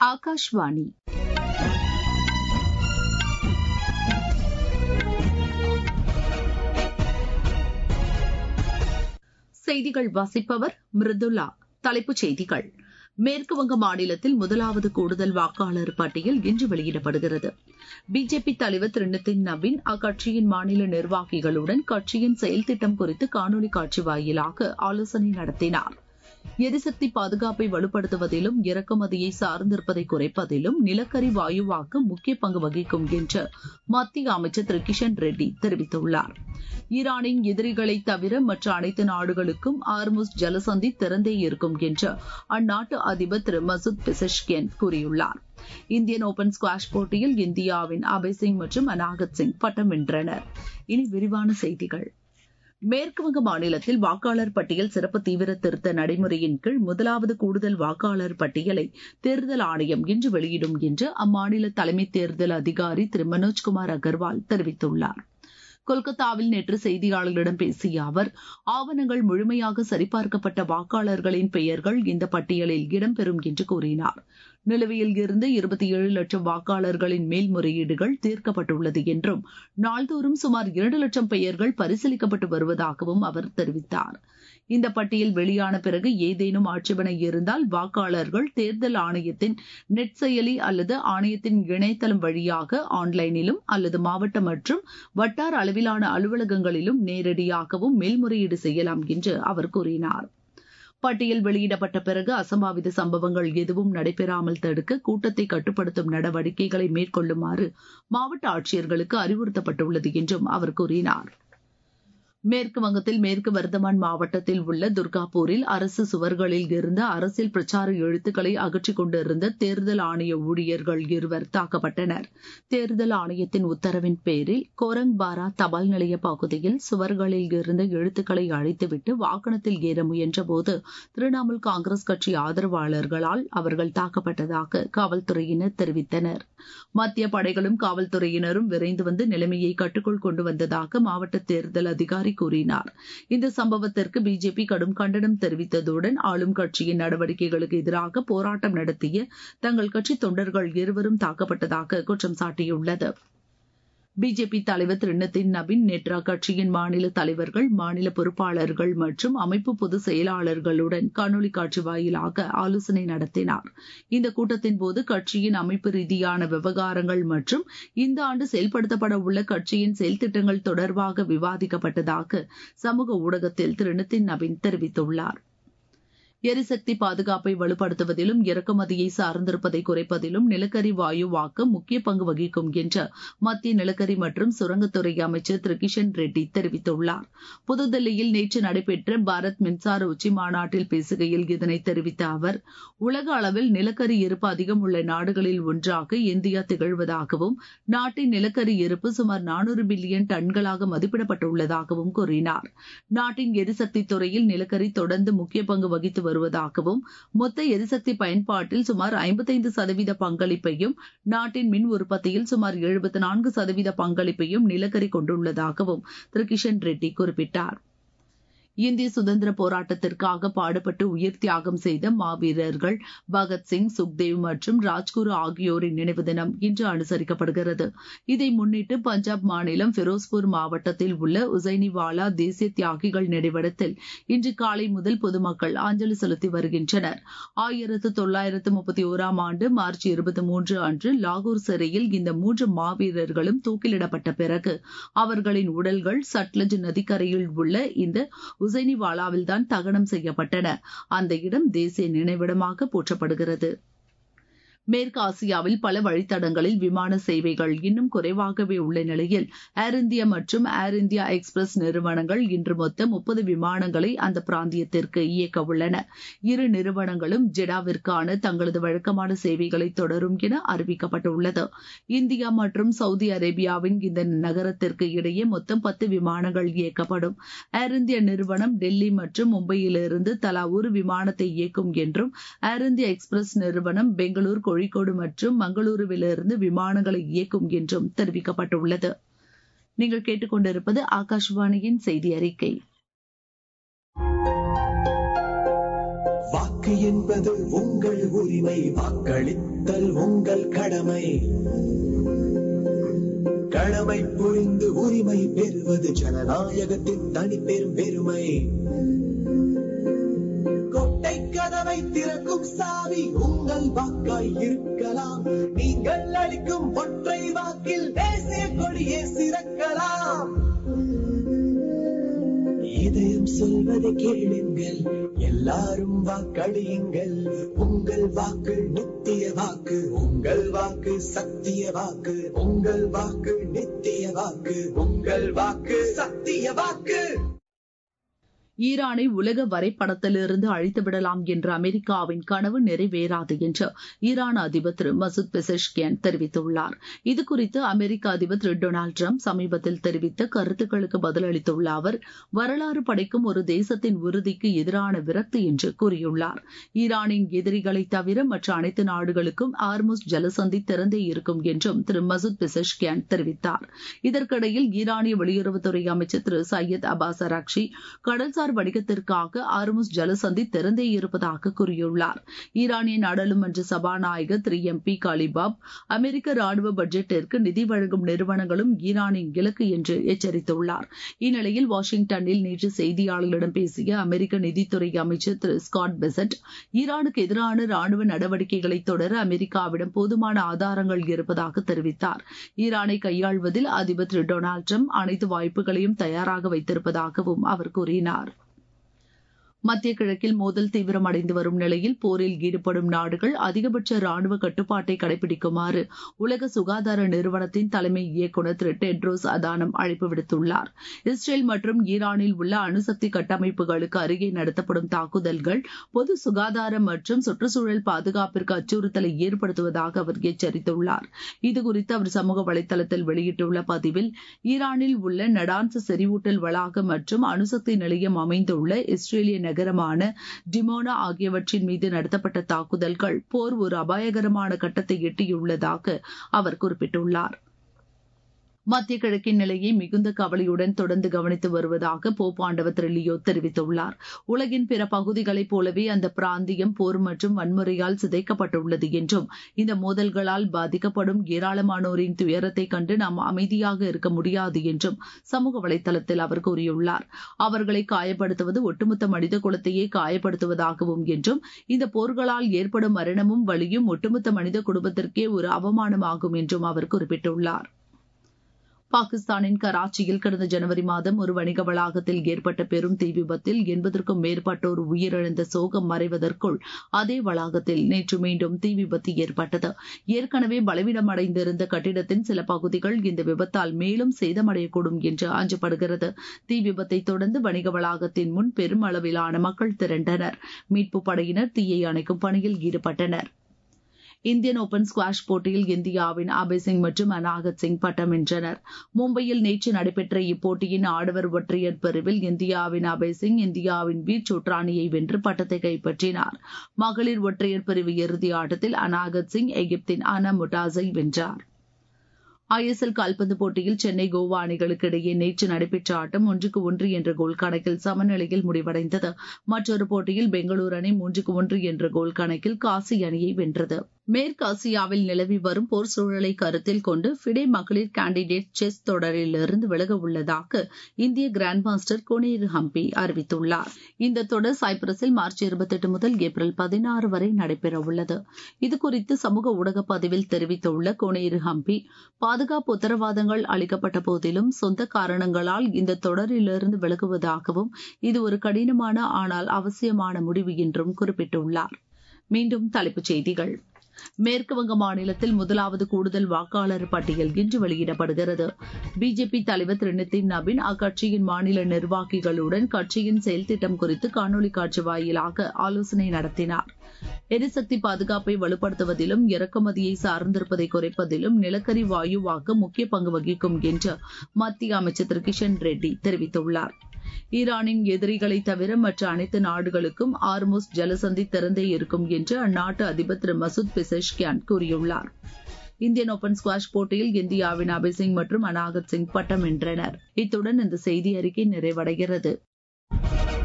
ஆகாஷ்வாணி செய்திகள் வாசிப்பவர் மிருதுலா தலைப்புச் செய்திகள் மேற்குவங்க மாநிலத்தில் முதலாவது கூடுதல் வாக்காளர் பட்டியல் இன்று வெளியிடப்படுகிறது பிஜேபி தலைவர் திரு நிதின் நவீன் அக்கட்சியின் மாநில நிர்வாகிகளுடன் கட்சியின் செயல் திட்டம் குறித்து காணொலி காட்சி வாயிலாக ஆலோசனை நடத்தினார் எரிசக்தி பாதுகாப்பை வலுப்படுத்துவதிலும் இறக்குமதியை சார்ந்திருப்பதை குறைப்பதிலும் நிலக்கரி வாயுவாக்கு முக்கிய பங்கு வகிக்கும் என்று மத்திய அமைச்சர் திரு கிஷன் ரெட்டி தெரிவித்துள்ளார் ஈரானின் எதிரிகளை தவிர மற்ற அனைத்து நாடுகளுக்கும் ஆர்முஸ் ஜலசந்தி திறந்தே இருக்கும் என்று அந்நாட்டு அதிபர் திரு மசூத் பெசஷ்கியன் கூறியுள்ளார் இந்தியன் ஓபன் ஸ்குவாஷ் போட்டியில் இந்தியாவின் அபய் சிங் மற்றும் அனாகத் சிங் பட்டம் வென்றனர் இனி விரிவான செய்திகள் மேற்குவங்க மாநிலத்தில் வாக்காளர் பட்டியல் சிறப்பு தீவிர திருத்த நடைமுறையின் கீழ் முதலாவது கூடுதல் வாக்காளர் பட்டியலை தேர்தல் ஆணையம் இன்று வெளியிடும் என்று அம்மாநில தலைமை தேர்தல் அதிகாரி திரு மனோஜ்குமார் அகர்வால் தெரிவித்துள்ளார் கொல்கத்தாவில் நேற்று செய்தியாளர்களிடம் பேசிய அவர் ஆவணங்கள் முழுமையாக சரிபார்க்கப்பட்ட வாக்காளர்களின் பெயர்கள் இந்த பட்டியலில் இடம்பெறும் என்று கூறினார் நிலுவையில் இருந்து இருபத்தி ஏழு லட்சம் வாக்காளர்களின் மேல்முறையீடுகள் தீர்க்கப்பட்டுள்ளது என்றும் நாள்தோறும் சுமார் இரண்டு லட்சம் பெயர்கள் பரிசீலிக்கப்பட்டு வருவதாகவும் அவர் தெரிவித்தார் இந்த பட்டியல் வெளியான பிறகு ஏதேனும் ஆட்சேபனை இருந்தால் வாக்காளர்கள் தேர்தல் ஆணையத்தின் நெட் செயலி அல்லது ஆணையத்தின் இணையதளம் வழியாக ஆன்லைனிலும் அல்லது மாவட்ட மற்றும் வட்டார அளவிலான அலுவலகங்களிலும் நேரடியாகவும் மேல்முறையீடு செய்யலாம் என்று அவர் கூறினார் பட்டியல் வெளியிடப்பட்ட பிறகு அசம்பாவித சம்பவங்கள் எதுவும் நடைபெறாமல் தடுக்க கூட்டத்தை கட்டுப்படுத்தும் நடவடிக்கைகளை மேற்கொள்ளுமாறு மாவட்ட ஆட்சியர்களுக்கு அறிவுறுத்தப்பட்டுள்ளது என்றும் அவர் கூறினார் மேற்கு வங்கத்தில் மேற்கு வர்தமான் மாவட்டத்தில் உள்ள துர்காபூரில் அரசு சுவர்களில் இருந்த அரசியல் பிரச்சார எழுத்துக்களை அகற்றிக் கொண்டிருந்த தேர்தல் ஆணைய ஊழியர்கள் இருவர் தாக்கப்பட்டனர் தேர்தல் ஆணையத்தின் உத்தரவின் பேரில் கோரங்பாரா தபால் நிலைய பகுதியில் சுவர்களில் இருந்த எழுத்துக்களை அழித்துவிட்டு வாகனத்தில் ஏற முயன்றபோது திரிணாமுல் காங்கிரஸ் கட்சி ஆதரவாளர்களால் அவர்கள் தாக்கப்பட்டதாக காவல்துறையினர் தெரிவித்தனர் மத்திய படைகளும் காவல்துறையினரும் விரைந்து வந்து நிலைமையை கட்டுக்குள் கொண்டு வந்ததாக மாவட்ட தேர்தல் அதிகாரி கூறினார் இந்த சம்பவத்திற்கு பிஜேபி கடும் கண்டனம் தெரிவித்ததுடன் ஆளும் கட்சியின் நடவடிக்கைகளுக்கு எதிராக போராட்டம் நடத்திய தங்கள் கட்சி தொண்டர்கள் இருவரும் தாக்கப்பட்டதாக குற்றம் சாட்டியுள்ளது பிஜேபி தலைவர் திரு நிதின் நபின் நேற்று அக்கட்சியின் மாநில தலைவர்கள் மாநில பொறுப்பாளர்கள் மற்றும் அமைப்பு பொதுச் செயலாளர்களுடன் காணொலி காட்சி வாயிலாக ஆலோசனை நடத்தினார் இந்த கூட்டத்தின் போது கட்சியின் அமைப்பு ரீதியான விவகாரங்கள் மற்றும் இந்த ஆண்டு செயல்படுத்தப்பட உள்ள கட்சியின் செயல் திட்டங்கள் தொடர்பாக விவாதிக்கப்பட்டதாக சமூக ஊடகத்தில் திரு நிதின் நபின் தெரிவித்துள்ளார் எரிசக்தி பாதுகாப்பை வலுப்படுத்துவதிலும் இறக்குமதியை சார்ந்திருப்பதை குறைப்பதிலும் நிலக்கரி வாயுவாக்க முக்கிய பங்கு வகிக்கும் என்று மத்திய நிலக்கரி மற்றும் சுரங்கத்துறை அமைச்சர் திரு கிஷன் ரெட்டி தெரிவித்துள்ளார் புதுதில்லியில் நேற்று நடைபெற்ற பாரத் மின்சார உச்சி மாநாட்டில் பேசுகையில் இதனை தெரிவித்த அவர் உலக அளவில் நிலக்கரி இருப்பு அதிகம் உள்ள நாடுகளில் ஒன்றாக இந்தியா திகழ்வதாகவும் நாட்டின் நிலக்கரி இருப்பு சுமார் நானூறு பில்லியன் டன்களாக மதிப்பிடப்பட்டுள்ளதாகவும் கூறினார் நாட்டின் எரிசக்தி துறையில் நிலக்கரி தொடர்ந்து முக்கிய பங்கு வகித்து வருவதாகவும் மொத்த எரிசக்தி பயன்பாட்டில் சுமார் ஐம்பத்தைந்து சதவீத பங்களிப்பையும் நாட்டின் மின் உற்பத்தியில் சுமார் எழுபத்தி நான்கு சதவீத பங்களிப்பையும் நிலக்கரி கொண்டுள்ளதாகவும் திரு கிஷன் ரெட்டி குறிப்பிட்டார் இந்திய சுதந்திர போராட்டத்திற்காக பாடுபட்டு உயிர் தியாகம் செய்த மாவீரர்கள் பகத்சிங் சுக்தேவ் மற்றும் ராஜ்குரு ஆகியோரின் நினைவு தினம் இன்று அனுசரிக்கப்படுகிறது இதை முன்னிட்டு பஞ்சாப் மாநிலம் ஃபிரோஸ்பூர் மாவட்டத்தில் உள்ள உசைனிவாலா தேசிய தியாகிகள் நினைவிடத்தில் இன்று காலை முதல் பொதுமக்கள் அஞ்சலி செலுத்தி வருகின்றனர் ஆயிரத்து தொள்ளாயிரத்து முப்பத்தி ஓராம் ஆண்டு மார்ச் இருபத்தி மூன்று அன்று லாகூர் சிறையில் இந்த மூன்று மாவீரர்களும் தூக்கிலிடப்பட்ட பிறகு அவர்களின் உடல்கள் சட்லஜ் நதிக்கரையில் உள்ள இந்த உசைனிவாலாவில் தான் தகனம் செய்யப்பட்டன அந்த இடம் தேசிய நினைவிடமாக போற்றப்படுகிறது மேற்கு ஆசியாவில் பல வழித்தடங்களில் விமான சேவைகள் இன்னும் குறைவாகவே உள்ள நிலையில் ஏர் இந்தியா மற்றும் ஏர் இந்தியா எக்ஸ்பிரஸ் நிறுவனங்கள் இன்று மொத்தம் முப்பது விமானங்களை அந்த பிராந்தியத்திற்கு இயக்க உள்ளன இரு நிறுவனங்களும் ஜெடாவிற்கான தங்களது வழக்கமான சேவைகளை தொடரும் என அறிவிக்கப்பட்டுள்ளது இந்தியா மற்றும் சவுதி அரேபியாவின் இந்த நகரத்திற்கு இடையே மொத்தம் பத்து விமானங்கள் இயக்கப்படும் ஏர் இந்தியா நிறுவனம் டெல்லி மற்றும் மும்பையிலிருந்து தலா ஒரு விமானத்தை இயக்கும் என்றும் ஏர் இந்தியா எக்ஸ்பிரஸ் நிறுவனம் பெங்களூர் கோழிக்கோடு மற்றும் மங்களூருவிலிருந்து விமானங்களை இயக்கும் என்றும் தெரிவிக்கப்பட்டுள்ளது நீங்கள் கேட்டுக்கொண்டிருப்பது ஆகாஷவாணியின் செய்தி அறிக்கை வாக்கு வாக்கு என்பது உங்கள் உரிமை வாக்களித்தல் உங்கள் கடமை கடமை புரிந்து உரிமை பெறுவது ஜனநாயகத்தின் தனிப்பெரும் பெருமை கொட்டை கதவை திறக்கும் சாவி உங்கள் வாக்காய் இருக்கலாம் நீங்கள் அளிக்கும் ஒற்றை வாக்கில் தேசிய கொடியே சிறக்கலாம் இதயம் சொல்வதை கேளுங்கள் எல்லாரும் வாக்களியுங்கள் உங்கள் வாக்கு நித்திய வாக்கு உங்கள் வாக்கு சத்திய வாக்கு உங்கள் வாக்கு நித்திய வாக்கு உங்கள் வாக்கு சத்திய வாக்கு ஈரானை உலக வரைபடத்திலிருந்து அழித்துவிடலாம் என்ற அமெரிக்காவின் கனவு நிறைவேறாது என்று ஈரான் அதிபர் திரு மசூத் பெசஷ்கியான் தெரிவித்துள்ளார் இதுகுறித்து அமெரிக்க அதிபர் திரு டொனால்டு டிரம்ப் சமீபத்தில் தெரிவித்த கருத்துக்களுக்கு பதிலளித்துள்ள அவர் வரலாறு படைக்கும் ஒரு தேசத்தின் உறுதிக்கு எதிரான விரக்தி என்று கூறியுள்ளார் ஈரானின் எதிரிகளை தவிர மற்ற அனைத்து நாடுகளுக்கும் ஆர்முஸ் ஜலசந்தி திறந்தே இருக்கும் என்றும் திரு மசூத் பெசஷ்கியான் தெரிவித்தார் இதற்கிடையில் ஈரானிய வெளியுறவுத்துறை அமைச்சர் திரு சையத் அபாஸ் அராக்ஷி கடல்சார் கடல்சார் வணிகத்திற்காக ஆர்முஸ் ஜலசந்தி திறந்தே இருப்பதாக கூறியுள்ளார் ஈரானிய நாடாளுமன்ற சபாநாயகர் திரு எம் பி காலிபாப் அமெரிக்க ராணுவ பட்ஜெட்டிற்கு நிதி வழங்கும் நிறுவனங்களும் ஈரானின் இலக்கு என்று எச்சரித்துள்ளார் இந்நிலையில் வாஷிங்டனில் நேற்று செய்தியாளர்களிடம் பேசிய அமெரிக்க நிதித்துறை அமைச்சர் திரு ஸ்காட் பெசட் ஈரானுக்கு எதிரான ராணுவ நடவடிக்கைகளை தொடர அமெரிக்காவிடம் போதுமான ஆதாரங்கள் இருப்பதாக தெரிவித்தார் ஈரானை கையாள்வதில் அதிபர் திரு டொனால்டு டிரம்ப் அனைத்து வாய்ப்புகளையும் தயாராக வைத்திருப்பதாகவும் அவர் கூறினார் மத்திய கிழக்கில் மோதல் தீவிரமடைந்து வரும் நிலையில் போரில் ஈடுபடும் நாடுகள் அதிகபட்ச ராணுவ கட்டுப்பாட்டை கடைபிடிக்குமாறு உலக சுகாதார நிறுவனத்தின் தலைமை இயக்குநர் திரு டெட்ரோஸ் அதானம் அழைப்பு விடுத்துள்ளார் இஸ்ரேல் மற்றும் ஈரானில் உள்ள அணுசக்தி கட்டமைப்புகளுக்கு அருகே நடத்தப்படும் தாக்குதல்கள் பொது சுகாதாரம் மற்றும் சுற்றுச்சூழல் பாதுகாப்பிற்கு அச்சுறுத்தலை ஏற்படுத்துவதாக அவர் எச்சரித்துள்ளார் இதுகுறித்து அவர் சமூக வலைதளத்தில் வெளியிட்டுள்ள பதிவில் ஈரானில் உள்ள நடான்ஸ் செறிவூட்டல் வளாகம் மற்றும் அணுசக்தி நிலையம் அமைந்துள்ள இஸ்ரேலிய நகரமான டிமோனா ஆகியவற்றின் மீது நடத்தப்பட்ட தாக்குதல்கள் போர் ஒரு அபாயகரமான கட்டத்தை எட்டியுள்ளதாக அவர் குறிப்பிட்டுள்ளார் மத்திய கிழக்கின் நிலையை மிகுந்த கவலையுடன் தொடர்ந்து கவனித்து வருவதாக போப்பாண்டவர் திரு லியோ தெரிவித்துள்ளார் உலகின் பிற பகுதிகளைப் போலவே அந்த பிராந்தியம் போர் மற்றும் வன்முறையால் சிதைக்கப்பட்டுள்ளது என்றும் இந்த மோதல்களால் பாதிக்கப்படும் ஏராளமானோரின் துயரத்தை கண்டு நாம் அமைதியாக இருக்க முடியாது என்றும் சமூக வலைதளத்தில் அவர் கூறியுள்ளார் அவர்களை காயப்படுத்துவது ஒட்டுமொத்த மனித குலத்தையே காயப்படுத்துவதாகவும் என்றும் இந்த போர்களால் ஏற்படும் மரணமும் வலியும் ஒட்டுமொத்த மனித குடும்பத்திற்கே ஒரு அவமானமாகும் என்றும் அவர் குறிப்பிட்டுள்ளார் பாகிஸ்தானின் கராச்சியில் கடந்த ஜனவரி மாதம் ஒரு வணிக வளாகத்தில் ஏற்பட்ட பெரும் தீ விபத்தில் எண்பதற்கும் மேற்பட்டோர் உயிரிழந்த சோகம் மறைவதற்குள் அதே வளாகத்தில் நேற்று மீண்டும் தீ விபத்து ஏற்பட்டது ஏற்கனவே பலவீனமடைந்திருந்த கட்டிடத்தின் சில பகுதிகள் இந்த விபத்தால் மேலும் சேதமடையக்கூடும் என்று அஞ்சப்படுகிறது தீ விபத்தை தொடர்ந்து வணிக வளாகத்தின் முன் பெரும் அளவிலான மக்கள் திரண்டனர் மீட்பு படையினர் தீயை அணைக்கும் பணியில் ஈடுபட்டனர் இந்தியன் ஓபன் ஸ்குவாஷ் போட்டியில் இந்தியாவின் அபய் சிங் மற்றும் அனாகத் சிங் பட்டம் வென்றனர் மும்பையில் நேற்று நடைபெற்ற இப்போட்டியின் ஆடவர் ஒற்றையர் பிரிவில் இந்தியாவின் அபய் சிங் இந்தியாவின் வீர் சோட்ரானியை வென்று பட்டத்தை கைப்பற்றினார் மகளிர் ஒற்றையர் பிரிவு இறுதி ஆட்டத்தில் அனாகத் சிங் எகிப்தின் அனா முட்டாஸை வென்றார் ஐஎஸ்எல் கால்பந்து போட்டியில் சென்னை கோவா அணிகளுக்கு இடையே நேற்று நடைபெற்ற ஆட்டம் ஒன்றுக்கு ஒன்று என்ற கோல் கணக்கில் சமநிலையில் முடிவடைந்தது மற்றொரு போட்டியில் பெங்களூரு அணி மூன்றுக்கு ஒன்று என்ற கோல் கணக்கில் காசி அணியை வென்றது மேற்கு ஆசியாவில் நிலவி வரும் போர் சூழலை கருத்தில் கொண்டு ஃபிடே மகளிர் கேண்டிடேட் செஸ் தொடரிலிருந்து விலக உள்ளதாக இந்திய கிராண்ட் மாஸ்டர் கோனேரு ஹம்பி அறிவித்துள்ளார் இந்த தொடர் சைப்ரஸில் மார்ச் இருபத்தெட்டு முதல் ஏப்ரல் பதினாறு வரை நடைபெறவுள்ளது இதுகுறித்து சமூக ஊடக பதிவில் தெரிவித்துள்ள கோனேரு ஹம்பி பாதுகாப்பு உத்தரவாதங்கள் அளிக்கப்பட்ட போதிலும் சொந்த காரணங்களால் இந்த தொடரிலிருந்து விலகுவதாகவும் இது ஒரு கடினமான ஆனால் அவசியமான முடிவு என்றும் குறிப்பிட்டுள்ளார் மீண்டும் தலைப்புச் செய்திகள் மேற்குவங்க மாநிலத்தில் முதலாவது கூடுதல் வாக்காளர் பட்டியல் இன்று வெளியிடப்படுகிறது பிஜேபி தலைவர் திரு நிதின் நபின் அக்கட்சியின் மாநில நிர்வாகிகளுடன் கட்சியின் செயல் திட்டம் குறித்து காணொலி காட்சி வாயிலாக ஆலோசனை நடத்தினார் எரிசக்தி பாதுகாப்பை வலுப்படுத்துவதிலும் இறக்குமதியை சார்ந்திருப்பதை குறைப்பதிலும் நிலக்கரி வாயுவாக்க முக்கிய பங்கு வகிக்கும் என்று மத்திய அமைச்சர் திரு கிஷன் ரெட்டி தெரிவித்துள்ளார் ஈரானின் எதிரிகளை தவிர மற்ற அனைத்து நாடுகளுக்கும் ஆர்மோஸ் ஜலசந்தி திறந்தே இருக்கும் என்று அந்நாட்டு அதிபர் திரு மசூத் பெசஷ்கியான் கூறியுள்ளார் இந்தியன் ஓபன் ஸ்குவாஷ் போட்டியில் இந்தியாவின் அபய் சிங் மற்றும் அனாகத் சிங் பட்டம் வென்றனர் இத்துடன் இந்த செய்தி அறிக்கை நிறைவடைகிறது